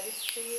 പരിസ്ഥിതി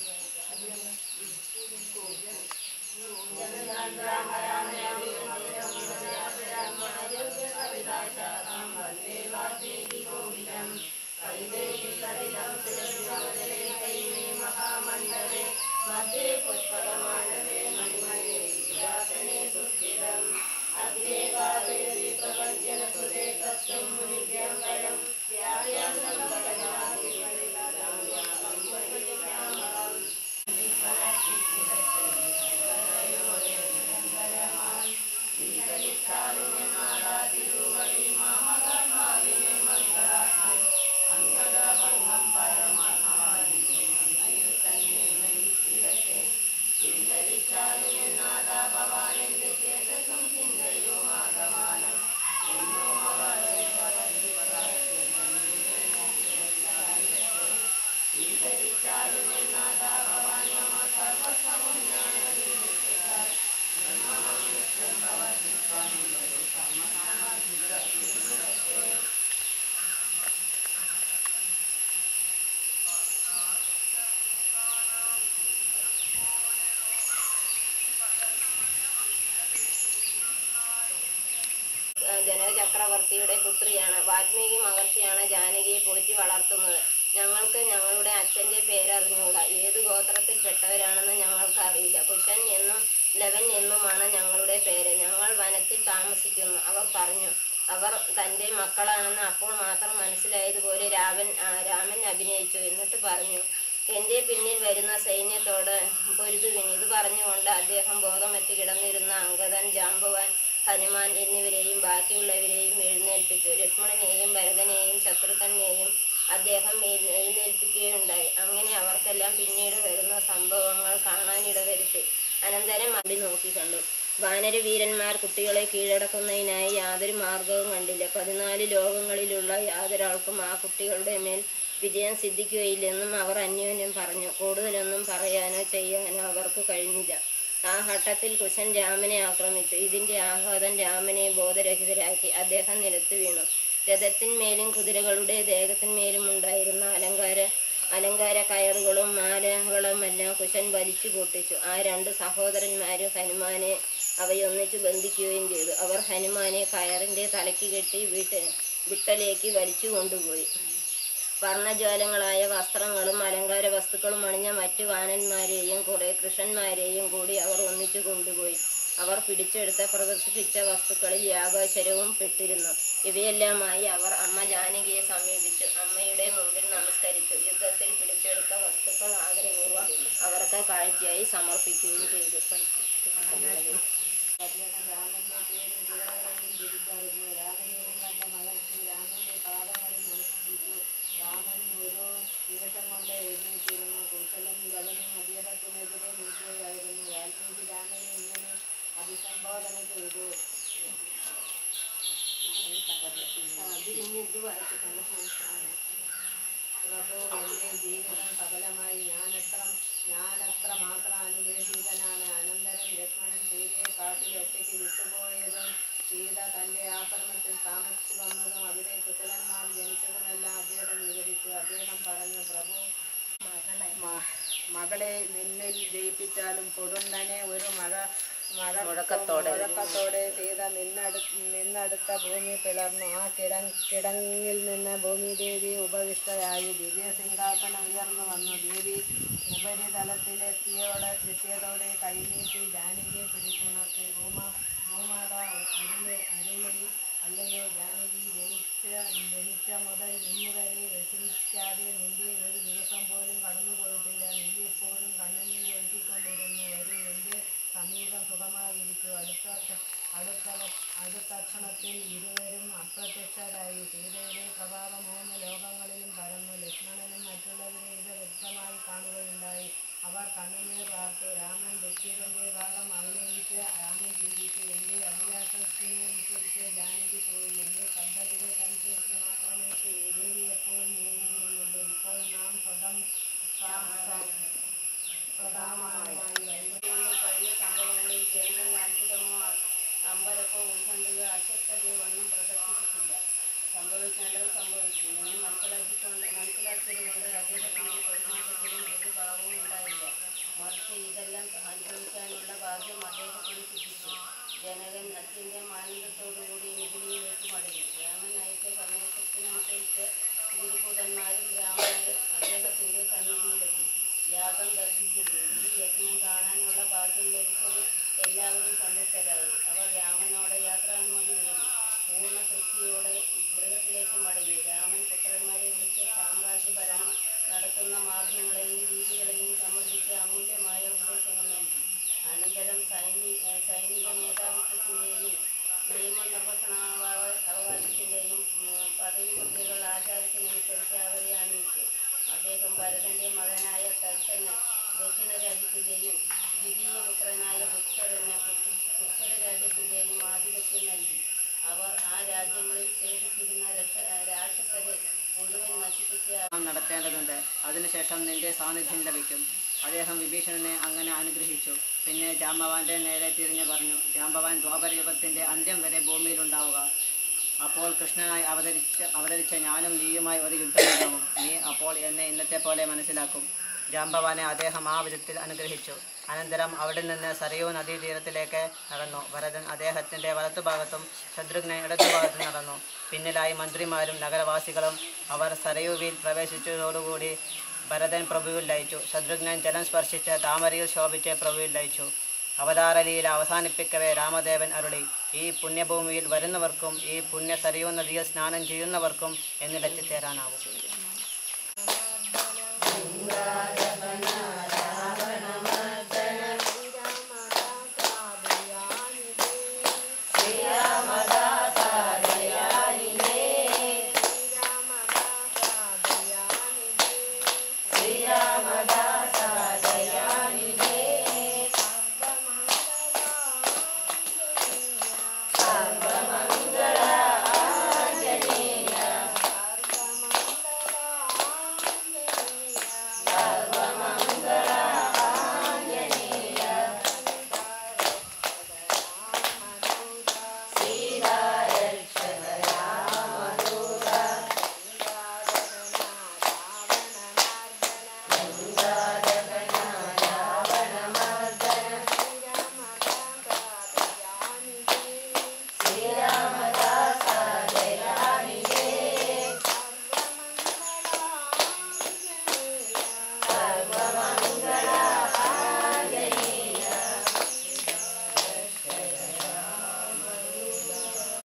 ജനക ചക്രവർത്തിയുടെ പുത്രിയാണ് വാൽമീകി മഹർഷിയാണ് ജാനകിയെ പോറ്റി വളർത്തുന്നത് ഞങ്ങൾക്ക് ഞങ്ങളുടെ അച്ഛൻ്റെ പേരറിഞ്ഞുകൂടാ ഏത് ഗോത്രത്തിൽപ്പെട്ടവരാണെന്ന് ഞങ്ങൾക്ക് അറിയില്ല കുശൻ എന്നും ലവൻ എന്നുമാണ് ഞങ്ങളുടെ പേര് ഞങ്ങൾ വനത്തിൽ താമസിക്കുന്നു അവർ പറഞ്ഞു അവർ തൻ്റെ മക്കളാണെന്ന് അപ്പോൾ മാത്രം മനസ്സിലായതുപോലെ രാവൻ ആ, രാമൻ അഭിനയിച്ചു എന്നിട്ട് പറഞ്ഞു എൻ്റെ പിന്നിൽ വരുന്ന സൈന്യത്തോട് പൊരുതുവിൻ ഇത് പറഞ്ഞുകൊണ്ട് അദ്ദേഹം ബോധമറ്റ് കിടന്നിരുന്ന അങ്കദൻ ജാമ്പവാൻ ഹനുമാൻ എന്നിവരെയും ബാക്കിയുള്ളവരെയും എഴുന്നേൽപ്പിച്ചു ലക്ഷ്മണനെയും ഭരതനെയും ശത്രുഘ്നെയും അദ്ദേഹം എഴ്- എഴുന്നേൽപ്പിക്കുകയുണ്ടായി അങ്ങനെ അവർക്കെല്ലാം പിന്നീട് വരുന്ന സംഭവങ്ങൾ കാണാനിടവരുത്തി അനന്തരം അടി നോക്കി കണ്ടു വാനരവീരന്മാർ കുട്ടികളെ കീഴടക്കുന്നതിനായി യാതൊരു മാർഗവും കണ്ടില്ല പതിനാല് ലോകങ്ങളിലുള്ള യാതൊരാൾക്കും ആ കുട്ടികളുടെ മേൽ വിജയം സിദ്ധിക്കുകയില്ലെന്നും അവർ അന്യോന്യം പറഞ്ഞു കൂടുതലൊന്നും പറയാനോ ചെയ്യാനോ അവർക്ക് കഴിഞ്ഞില്ല ആ ഘട്ടത്തിൽ കുശൻ രാമനെ ആക്രമിച്ചു ഇതിന്റെ ആഘാതം രാമനെ ബോധരഹിതരാക്കി അദ്ദേഹം നിലത്തു വീണു രഥത്തിന്മേലും കുതിരകളുടെ ദേഹത്തിന്മേലും ഉണ്ടായിരുന്ന അലങ്കാര അലങ്കാര കയറുകളും മാലകളും എല്ലാം കുശൻ വലിച്ചു പൊട്ടിച്ചു ആ രണ്ട് സഹോദരന്മാരും ഹനുമാനെ അവയൊന്നിച്ചു ബന്ധിക്കുകയും ചെയ്തു അവർ ഹനുമാനെ കയറിന്റെ തലയ്ക്ക് കെട്ടി വീട്ട് വിട്ടലേക്ക് വലിച്ചു കൊണ്ടുപോയി വർണ്ണജ്വാലങ്ങളായ വസ്ത്രങ്ങളും അലങ്കാര വസ്തുക്കളും അണിഞ്ഞ മറ്റു വാനന്മാരെയും കുറെ കൃഷ്ണന്മാരെയും കൂടി അവർ ഒന്നിച്ചു കൊണ്ടുപോയി അവർ പിടിച്ചെടുത്ത പ്രദർശിപ്പിച്ച വസ്തുക്കളിൽ യാഗോശരവും പെട്ടിരുന്നു ഇവയെല്ലാമായി അവർ അമ്മ ജാനകിയെ സമീപിച്ചു അമ്മയുടെ മുമ്പിൽ നമസ്കരിച്ചു യുദ്ധത്തിൽ പിടിച്ചെടുത്ത വസ്തുക്കൾ ആദരപൂർവ്വം അവർക്ക് കാഴ്ചയായി സമർപ്പിക്കുകയും ചെയ്തു അദ്ദേഹം രാമന്റെ പേരും കുതിരകളെയും തിരിച്ചറിഞ്ഞു രാമനെയും കണ്ട മലർത്തി രാമന്റെ പാദങ്ങളിൽ നമസ്കരിച്ചു രാമൻ ഒരു നിമിഷം കൊണ്ട് എഴുന്നേറ്റിരുന്നു കുശലും ഗവനും അദ്ദേഹത്തിനെതിരെ നിൽക്കുകയായിരുന്നു വാൽമീകി രാമനെ ഇങ്ങനെ അഭിസംബോധന ചെയ്തു ഇത് വായിച്ചിട്ടുണ്ട് പ്രഭു എന്റെ ജീവിതം സഫലമായി ഞാനത്ര ഞാനത്ര മാത്രം അനുഗ്രഹീതനാണ് അനന്തരം ലക്ഷ്മണൻ സീതയെ കാട്ടിൽ ഒറ്റയ്ക്ക് വിട്ടുപോയതും സീത തന്റെ ആശ്രമത്തിൽ താമസിച്ചു വന്നതും അവിടെ കുശലന്മാർ ജനിച്ചതുമെല്ലാം അദ്ദേഹം വിവരിച്ചു അദ്ദേഹം പറഞ്ഞു പ്രഭു മ- മകളെ നിന്നിൽ ജയിപ്പിച്ചാലും പൊടുന്നനെ ഒരു മഴ മഴ മുഴക്കത്തോടെ. മുഴക്കത്തോടെ സീത നിന്നടു നിന്നടുത്ത ഭൂമി പിളർന്നു ആ കിട കിടങ്ങിൽ നിന്ന് ഭൂമിദേവി ഉപവിഷ്ടയായി ദിവ്യസിംഹാസനം ഉയർന്നു വന്നു ദേവി ഉപരിതലത്തിലെത്തിയോടെ എത്തിയതോടെ കൈനീട്ടി ജാനകിയെ പിടിച്ചുണർത്തി ഭൂമ ഭൂമാത അരുളി അരുളി അല്ലയോ ജാനകി ജനിച്ച ജനിച്ച മുതൽ ഇന്ന് വരെ വിഷമിക്കാതെ നിന്റെ ഒരു ദിവസം പോലും കടന്നു പോയിട്ടില്ല നീ എപ്പോഴും കണ്ണുനീർ ഒഴുക്കിക്കൊണ്ടിരുന്നു വരൂ എൻ്റെ സമീപം സുഖമായിരിക്കൂ അടുത്ത ക്ഷ- അടുത്ത അടുത്ത ക്ഷണത്തിൽ ഇരുവരും അപ്രത്യക്ഷരായി സീതയുടെ പ്രഭാവം മൂന്ന് ലോകങ്ങളിലും പരന്നു ലക്ഷ്മണനും മറ്റുള്ളവരെ ഇത് വ്യക്തമായി കാണുകയുണ്ടായി അവർ കണ്ണുനീർ വാർത്തു രാമൻ ദുഃഖിതന്റെ ഭാഗം അഭിനയിച്ച് രാമൻ ജീവിച്ചു എൻ്റെ അഭിലാഷത്തിനെ അനുസരിച്ച് ജാനകി പോയി എൻ്റെ പദ്ധതികൾക്കനുസരിച്ച് മാത്രമേ ദേവി എപ്പോഴും നീങ്ങിയിരുന്നുള്ളൂ ഇപ്പോൾ നാം സ്വന്തം സ്വ- സ്വ- പ്രധാനമായി വൈകുന്നേരങ്ങൾ കഴിഞ്ഞ സംഭവങ്ങളിൽ ജനങ്ങൾ അത്ഭുതമോ അമ്പരപ്പോ ഉത്കണ്ഠയോ അസ്വസ്ഥതയോ ഒന്നും പ്രദർശിപ്പിച്ചില്ല സംഭവിക്കേണ്ടത് സംഭവിച്ചു ഞാൻ മനസ്സിലാക്കിക്കൊണ്ട് മനസ്സിലാക്കിയതുകൊണ്ട് അദ്ദേഹത്തിന്റെ പെരുമാറ്റത്തിലും യാഗം ദർശിച്ചിരുന്നു ഈ യജ്ഞം കാണാനുള്ള ഭാഗ്യം ലഭിച്ചത് എല്ലാവരും സന്തുഷ്ടരായി അവർ രാമനോട് യാത്രാനുമതി നേടി പൂർണ്ണ തൃപ്തിയോടെ ഗൃഹത്തിലേക്ക് മടങ്ങി രാമൻ പുത്രന്മാരെ വിളിച്ച് സാമ്രാജ്യ ഭരണം നടത്തുന്ന മാർഗങ്ങളെയും രീതികളെയും സംബന്ധിച്ച് അമൂല്യമായ ഉപദേശങ്ങൾ നൽകി അനന്തരം സൈനിക സൈനിക മേധാവിത്വത്തിൻ്റെയും നിയമനിർവഹണ അവകാശത്തിൻ്റെയും പദവി മുദ്രകൾ ആചാരത്തിനനുസരിച്ച് അവരെ അണിയിച്ചു അദ്ദേഹം ഭരതന്റെ മകനായ തർശന് ദക്ഷിണ രാജ്യത്തിൻ്റെയും ദ്വിതീയ പുത്രനായ പുഷ്കരന് പുഷ്കര രാജ്യത്തിൻ്റെയും ആധിപത്യം നൽകി അവർ ആ രാജ്യങ്ങളിൽ ശേഷിച്ചിരുന്ന രക്ഷ- രാക്ഷസരെ മുഴുവൻ നശിപ്പിച്ച് നാം നടത്തേണ്ടതുണ്ട് അതിനുശേഷം നിന്റെ സാന്നിധ്യം ലഭിക്കും അദ്ദേഹം വിഭീഷണനെ അങ്ങനെ അനുഗ്രഹിച്ചു പിന്നെ ജാമ്പവാന്റെ നേരെ തിരിഞ്ഞു പറഞ്ഞു ജാമ്പവാൻ ദ്വാപരയുഗത്തിന്റെ അന്ത്യം വരെ ഭൂമിയിലുണ്ടാവുക അപ്പോൾ കൃഷ്ണനായി അവതരിച്ച അവതരിച്ച ഞാനും നീയുമായി ഒരു യുദ്ധമുണ്ടാവും നീ അപ്പോൾ എന്നെ ഇന്നത്തെ പോലെ മനസ്സിലാക്കും ജാമ്പവാനെ അദ്ദേഹം ആ വിധത്തിൽ അനുഗ്രഹിച്ചു അനന്തരം അവിടെ നിന്ന് സരയൂ നദീതീരത്തിലേക്ക് നടന്നു ഭരതൻ അദ്ദേഹത്തിൻ്റെ വലത്തുഭാഗത്തും ശത്രുഘ്നൻ ഇടതുഭാഗത്തും നടന്നു പിന്നിലായി മന്ത്രിമാരും നഗരവാസികളും അവർ സരയുവിൽ പ്രവേശിച്ചതോടുകൂടി ഭരതൻ പ്രഭുവിൽ ലയിച്ചു ശത്രുഘ്നൻ ജലം സ്പർശിച്ച് താമരയിൽ ശോഭിച്ച് പ്രഭുവിൽ ലയിച്ചു അവതാരലീല അവസാനിപ്പിക്കവേ രാമദേവൻ അരുളി ഈ പുണ്യഭൂമിയിൽ വരുന്നവർക്കും ഈ പുണ്യ സരയൂ നദിയിൽ സ്നാനം ചെയ്യുന്നവർക്കും എന്നിലെത്തിച്ചേരാനാവും